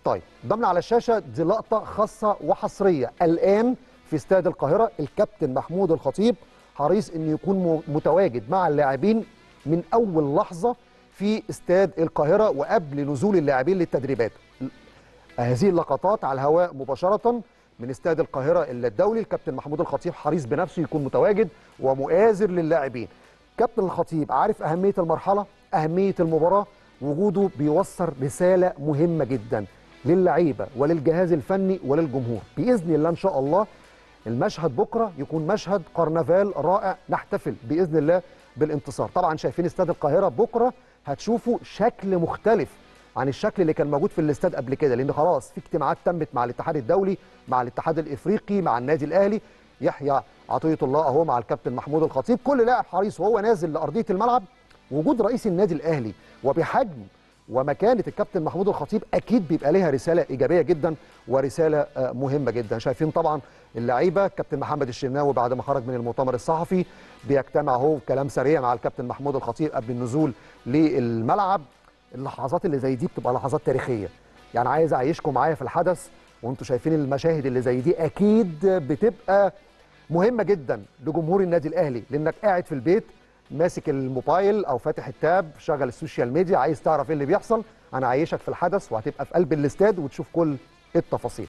طيب ضمن على الشاشه دي لقطه خاصه وحصريه الان في استاد القاهره الكابتن محمود الخطيب حريص انه يكون متواجد مع اللاعبين من اول لحظه في استاد القاهره وقبل نزول اللاعبين للتدريبات هذه اللقطات على الهواء مباشره من استاد القاهره الدولي الكابتن محمود الخطيب حريص بنفسه يكون متواجد ومؤازر للاعبين كابتن الخطيب عارف اهميه المرحله اهميه المباراه وجوده بيوصل رساله مهمه جدا للعيبه وللجهاز الفني وللجمهور باذن الله ان شاء الله المشهد بكره يكون مشهد قرنفال رائع نحتفل باذن الله بالانتصار طبعا شايفين استاد القاهره بكره هتشوفوا شكل مختلف عن الشكل اللي كان موجود في الاستاد قبل كده لان خلاص في اجتماعات تمت مع الاتحاد الدولي مع الاتحاد الافريقي مع النادي الاهلي يحيى عطيه الله اهو مع الكابتن محمود الخطيب كل لاعب حريص وهو نازل لارضيه الملعب وجود رئيس النادي الاهلي وبحجم ومكانه الكابتن محمود الخطيب اكيد بيبقى ليها رساله ايجابيه جدا ورساله مهمه جدا شايفين طبعا اللعيبه كابتن محمد الشناوي بعد ما خرج من المؤتمر الصحفي بيجتمع اهو كلام سريع مع الكابتن محمود الخطيب قبل النزول للملعب اللحظات اللي زي دي بتبقى لحظات تاريخيه يعني عايز اعيشكم معايا في الحدث وانتم شايفين المشاهد اللي زي دي اكيد بتبقى مهمه جدا لجمهور النادي الاهلي لانك قاعد في البيت ماسك الموبايل او فاتح التاب شغل السوشيال ميديا عايز تعرف ايه اللي بيحصل انا عايشك في الحدث وهتبقى في قلب الاستاد وتشوف كل التفاصيل